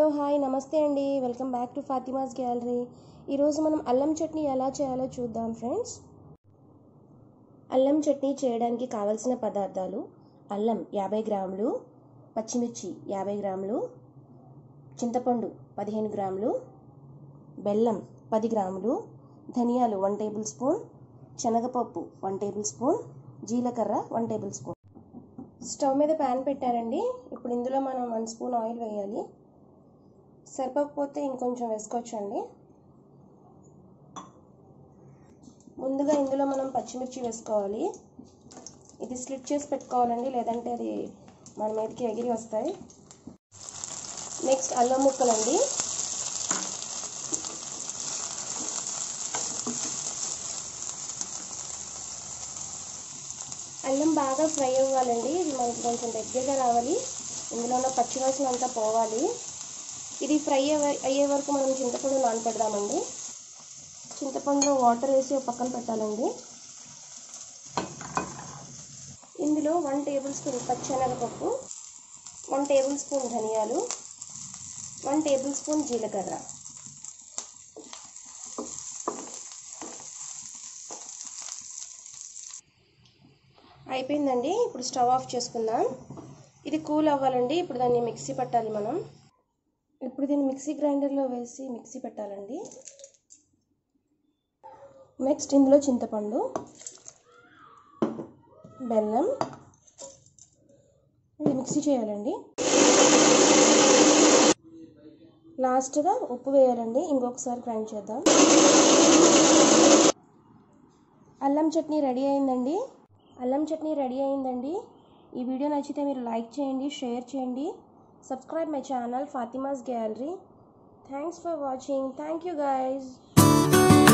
hi నమస్తే అండి welcome back to Fatima's gallery ఈరోజు మనం అల్లం చట్నీ ఎలా చేయాలో చూద్దాం ఫ్రెండ్స్ అల్లం చట్నీ చేయడానికి కావలసిన పదార్థాలు అల్లం యాభై గ్రాములు పచ్చిమిర్చి యాభై గ్రాములు చింతపండు పదిహేను గ్రాములు బెల్లం పది గ్రాములు ధనియాలు వన్ టేబుల్ స్పూన్ శనగపప్పు వన్ టేబుల్ స్పూన్ జీలకర్ర వన్ టేబుల్ స్పూన్ స్టవ్ మీద ప్యాన్ పెట్టారండి ఇప్పుడు ఇందులో మనం వన్ స్పూన్ ఆయిల్ వేయాలి సరిపోకపోతే ఇంకొంచెం వేసుకోవచ్చండి ముందుగా ఇందులో మనం పచ్చిమిర్చి వేసుకోవాలి ఇది స్లిట్ చేసి పెట్టుకోవాలండి లేదంటే అది మన మీదకి ఎగిరి వస్తాయి నెక్స్ట్ అల్లం ముక్కలండి అల్లం బాగా ఫ్రై అవ్వాలండి ఇది మనకి కొంచెం దగ్గరగా రావాలి ఇందులో ఉన్న పచ్చివాసన అంతా పోవాలి ఇది ఫ్రై అయ్యే వరకు మనం చింతపండు నానపెడదామండి చింతపండులో వాటర్ వేసి ఒక పక్కన పెట్టాలండి ఇందులో వన్ టేబుల్ స్పూన్ పచ్చెనగపప్పు వన్ టేబుల్ స్పూన్ ధనియాలు వన్ టేబుల్ స్పూన్ జీలకర్ర అయిపోయిందండి ఇప్పుడు స్టవ్ ఆఫ్ చేసుకుందాం ఇది కూల్ అవ్వాలండి ఇప్పుడు దాన్ని మిక్సీ పెట్టాలి మనం ఇప్పుడు దీన్ని మిక్సీ గ్రైండర్లో వేసి మిక్సీ పెట్టాలండి నెక్స్ట్ ఇందులో చింతపండు బెల్లం ఇది మిక్సీ చేయాలండి లాస్ట్గా ఉప్పు వేయాలండి ఇంకొకసారి గ్రైండ్ చేద్దాం అల్లం చట్నీ రెడీ అయిందండి అల్లం చట్నీ రెడీ అయిందండి ఈ వీడియో నచ్చితే మీరు లైక్ చేయండి షేర్ చేయండి subscribe my channel Fatima's gallery thanks for watching thank you guys